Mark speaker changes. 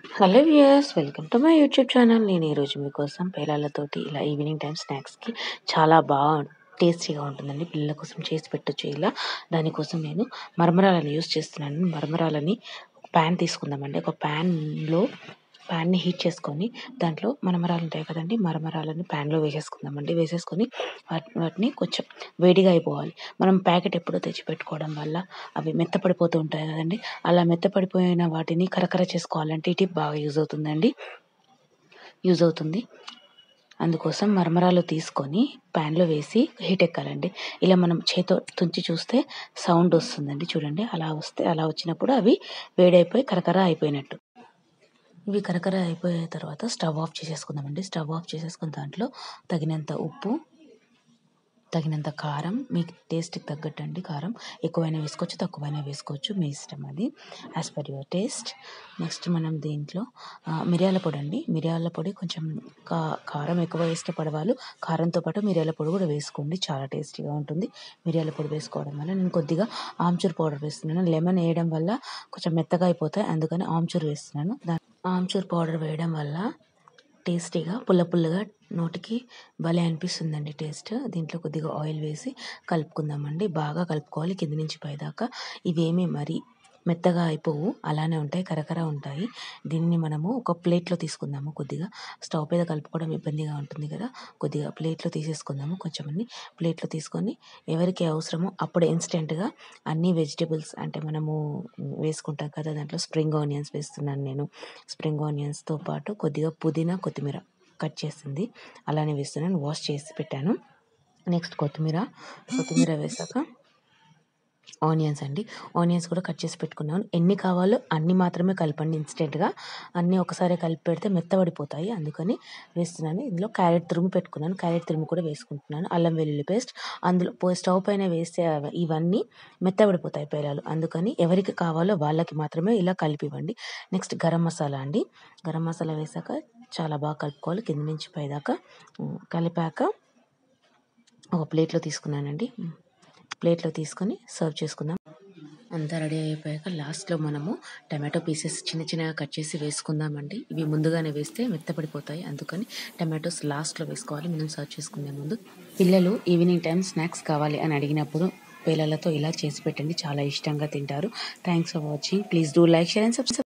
Speaker 1: hello viewers welcome to my YouTube channel నేను ఈరోజు మీకోసం పేలాలతోటి ఇలా ఈవినింగ్ టైం స్నాక్స్కి చాలా బాగా టేస్టీగా ఉంటుందండి పిల్లల కోసం చేసి పెట్టొచ్చు ఇలా దానికోసం నేను మరమరాలను యూస్ చేస్తున్నాను మరమరాలని ప్యాన్ తీసుకుందామండి ఒక ప్యాన్లో ప్యాన్ని హీట్ చేసుకొని దాంట్లో మరమరాలు ఉంటాయి కదండి మరమరాలని ప్యాన్లో వేసేసుకుందామండి వేసేసుకొని వాటి వాటిని కొంచెం వేడిగా అయిపోవాలి మనం ప్యాకెట్ ఎప్పుడో తెచ్చి పెట్టుకోవడం వల్ల అవి మెత్తపడిపోతూ ఉంటాయి కదండి అలా మెత్తపడిపోయిన వాటిని కరకర చేసుకోవాలంటే ఈ టిప్ బాగా యూజ్ అవుతుందండి యూజ్ అవుతుంది అందుకోసం మరమరాలు తీసుకొని ప్యాన్లో వేసి హీట్ ఎక్కాలండి ఇలా మనం చేతో తుంచి చూస్తే సౌండ్ వస్తుందండి చూడండి అలా వస్తే అలా వచ్చినప్పుడు అవి వేడైపోయి కరకర అయిపోయినట్టు ఇవి కరకర అయిపోయిన తర్వాత స్టవ్ ఆఫ్ చేసేసుకుందామండి స్టవ్ ఆఫ్ చేసేసుకున్న దాంట్లో తగినంత ఉప్పు తగినంత కారం మీకు టేస్ట్కి తగ్గట్టు అండి కారం ఎక్కువైనా వేసుకోవచ్చు తక్కువైనా వేసుకోవచ్చు మీ ఇష్టం అది as per your taste next మనం దీంట్లో మిరియాల పొడి అండి మిరియాల పొడి కొంచెం కా కారం ఎక్కువ ఇష్టపడే వాళ్ళు కారంతో పాటు మిరియాల పొడి కూడా వేసుకోండి చాలా టేస్టీగా ఉంటుంది మిరియాల పొడి వేసుకోవడం వల్ల నేను కొద్దిగా ఆమ్చూర్ పౌడర్ వేస్తున్నాను లెమన్ వేయడం వల్ల కొంచెం మెత్తగా అయిపోతాయి అందుకని ఆమ్చూర్ వేస్తున్నాను దాని ఆమ్చూర్ పౌడర్ వేయడం వల్ల టేస్టీగా పుల్ల పుల్లగా నోటికి భలే అనిపిస్తుందండి టేస్ట్ దీంట్లో కొద్దిగా ఆయిల్ వేసి కలుపుకుందామండి బాగా కలుపుకోవాలి కింద నుంచి పైదాకా ఇవేమీ మరి మెత్తగా అయిపోవు అలానే ఉంటాయి కరకర ఉంటాయి దీన్ని మనము ఒక ప్లేట్లో తీసుకుందాము కొద్దిగా స్టవ్ మీద కలుపుకోవడం ఇబ్బందిగా ఉంటుంది కదా కొద్దిగా ప్లేట్లో తీసేసుకుందాము కొంచెం అన్ని ప్లేట్లో తీసుకొని ఎవరికి అవసరమో అప్పుడు ఇన్స్టెంట్గా అన్ని వెజిటేబుల్స్ అంటే మనము వేసుకుంటాం కదా దాంట్లో స్ప్రింగ్ ఆనియన్స్ వేస్తున్నాను నేను స్ప్రింగ్ ఆనియన్స్తో పాటు కొద్దిగా పుదీనా కొత్తిమీర కట్ చేసింది అలానే వేస్తున్నాను వాష్ చేసి పెట్టాను నెక్స్ట్ కొత్తిమీర కొత్తిమీర వేసాక ఆనియన్స్ అండి ఆనియన్స్ కూడా కట్ చేసి పెట్టుకున్నాను ఎన్ని కావాలో అన్ని మాత్రమే కలపండి ఇన్స్టెంట్గా అన్నీ ఒకసారి కలిపి పెడితే మెత్తబడిపోతాయి అందుకని వేస్తున్నాను ఇందులో క్యారెట్ తురుము పెట్టుకున్నాను క్యారెట్ తురుము కూడా వేసుకుంటున్నాను అల్లం వెల్లుల్లి పేస్ట్ అందులో స్టవ్ పైన వేస్తే ఇవన్నీ మెత్తబడిపోతాయి పేలాలు అందుకని ఎవరికి కావాలో వాళ్ళకి మాత్రమే ఇలా కలిపివ్వండి నెక్స్ట్ గరం మసాలా అండి గరం మసాలా వేసాక చాలా బాగా కలుపుకోవాలి కింద నుంచి పైదాకా కలిపాక ఒక ప్లేట్లో తీసుకున్నానండి ప్లేట్లో తీసుకొని సర్వ్ చేసుకుందాం అంతా రెడీ అయిపోయాక లాస్ట్లో మనము టమాటో పీసెస్ చిన్న చిన్నగా కట్ చేసి వేసుకుందామండి ఇవి ముందుగానే వేస్తే మెత్తపడిపోతాయి అందుకని టమాటోస్ లాస్ట్లో వేసుకోవాలి మనం సర్వ్ చేసుకునే ముందు పిల్లలు ఈవినింగ్ టైం స్నాక్స్ కావాలి అని అడిగినప్పుడు పిల్లలతో ఇలా చేసి పెట్టండి చాలా ఇష్టంగా తింటారు thanks for watching please do like share and subscribe